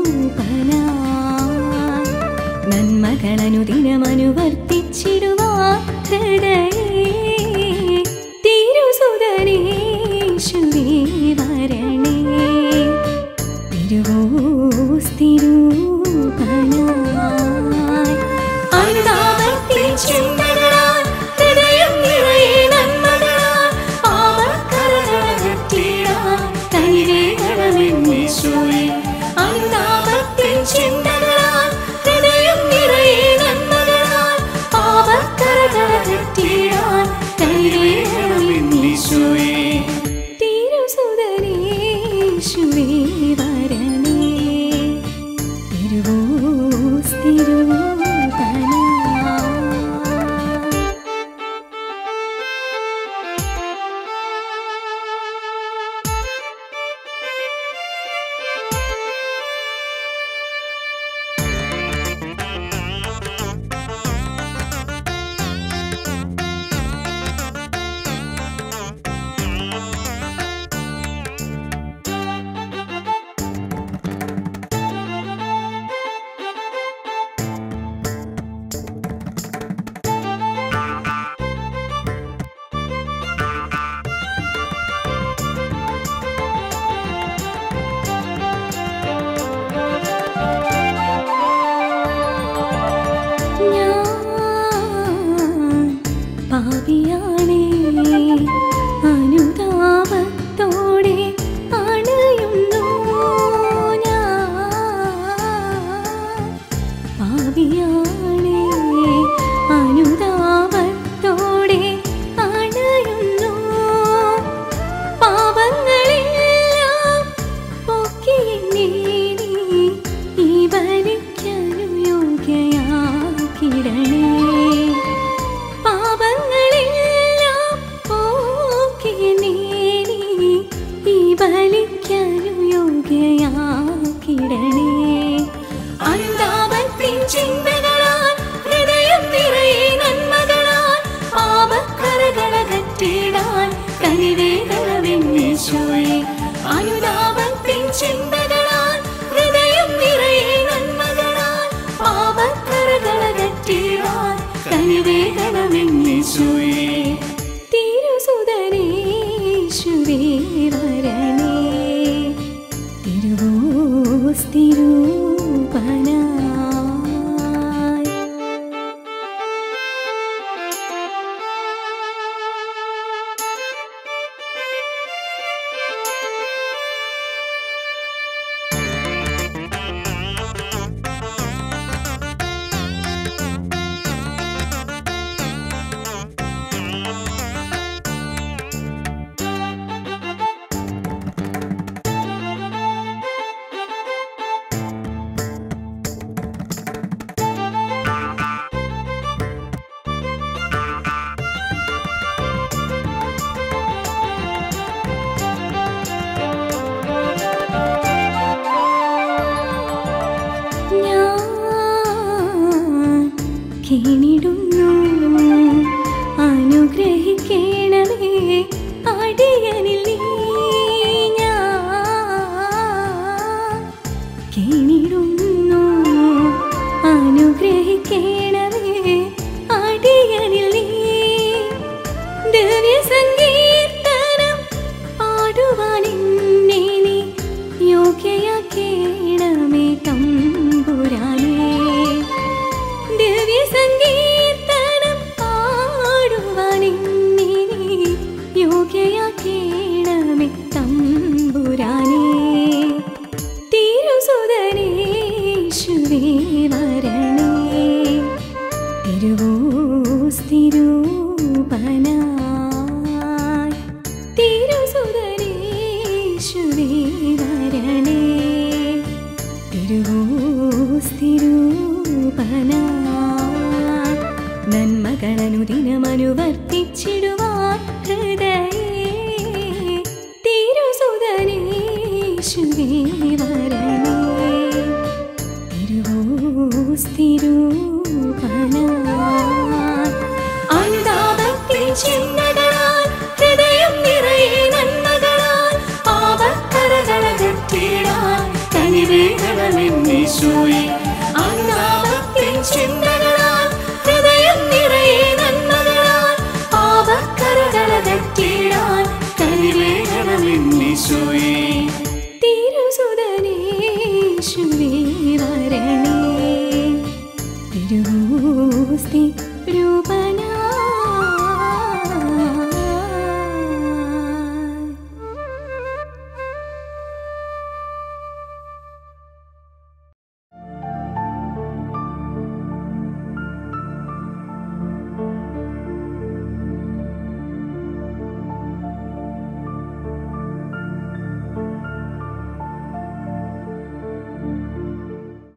നന്മകളനുദിനമനുവർത്തിച്ചിടുവാ ഹൃദയേ തിരുസുതനേശുവേ വരണേ തിരുവോസ്തിരൂപനായി അനുതാപത്തിൻ ചിന്തകളാൽ ഹൃദയം നിറയെ നന്മകളാൽ പാപക്കറകളകറ്റിടാൻ കനിവേകണമെന്നീശോയെ അനുതാപത്തിൻ ചിന്തകളാൽ ഹൃദയം നിറയെ നന്മകളാൽ പാപക്കറകളകറ്റിടാൻ കനിവേകണമെന്നീശോയെ തിരുസുതനേശുവേ വരണേ തിരുവോസ്തിരൂപനായി ഞാൻ പാപിയാണേ അനുതാപത്തോടെ അണയുന്നു ഞാൻ പാപിയാണേ അനുതാപത്തോടെ അണയുന്നു പാപങ്ങളെല്ലാം പൊക്കിയെന്നെ നീ ഈ ബലിക്കനു യോഗ്യയാക്കിടണേ പാപങ്ങളെല്ലാം പോക്കിയെന്നെ നീ ഈ ബലിക്കനു യോഗ്യയാക്കിടണേ അനുതാപത്തിൻ ചിന്തകളാൽ ഹൃദയം നിറയെ നന്മകളാൽ പാപക്കറകളകറ്റിടാൻ കനിവേകളവെന്നീശോയെ അനുതാപത്തിൻ ചിന്തകളാൽ ഹൃദയം നിറയെ നന്മകളാൽ പാപക്കറകളകറ്റിടാൻ കനിവേകളവെന്നീശോയെ തിരുസുതനേശുവേ വരണേ തിരുവോസ്തിരൂപനായി ഞാൻ കീണിടുന്നു അനുഗ്രഹിക്കണമേ അടിയനിൽ നീ ഞാൻ കീണിടുന്നു അനുഗ്രഹിക്കണമേ അടിയനിൽ നീ ദിവ്യ സങ്കീർത്തനം പാടുവാൻ എന്നെ നീ യോഗ്യയാക്കേണമേ തമ്പുരാനേ ദിവ്യ സങ്കീർത്തനം പാടുവാൻ എന്നെ നീ യോഗ്യയാക്കേണമേ തമ്പുരാനേ തിരുസുതനേശുവേ വരണേ തിരുവോസ്തിരൂപനായി തിരുസുതനേശുവേ വരണേ തിരുവോസ്തിരൂപനായി നന്മകളനുദിനമനുവർത്തിച്ചിടുവാൻ ഹൃദയേ തിരുസുതനേശുവേ വരണേ തിരുവോസ്തിരൂപനായി അനുതാപത്തിൻ ചിന്തകളാൽ ഹൃദയം നിറയെ നന്മകളാൽ പാപക്കറകളകറ്റിടാൻ കനിവേകളമെന്ന് ഈശോയെ അനുതാപത്തിൻ ചിന്ത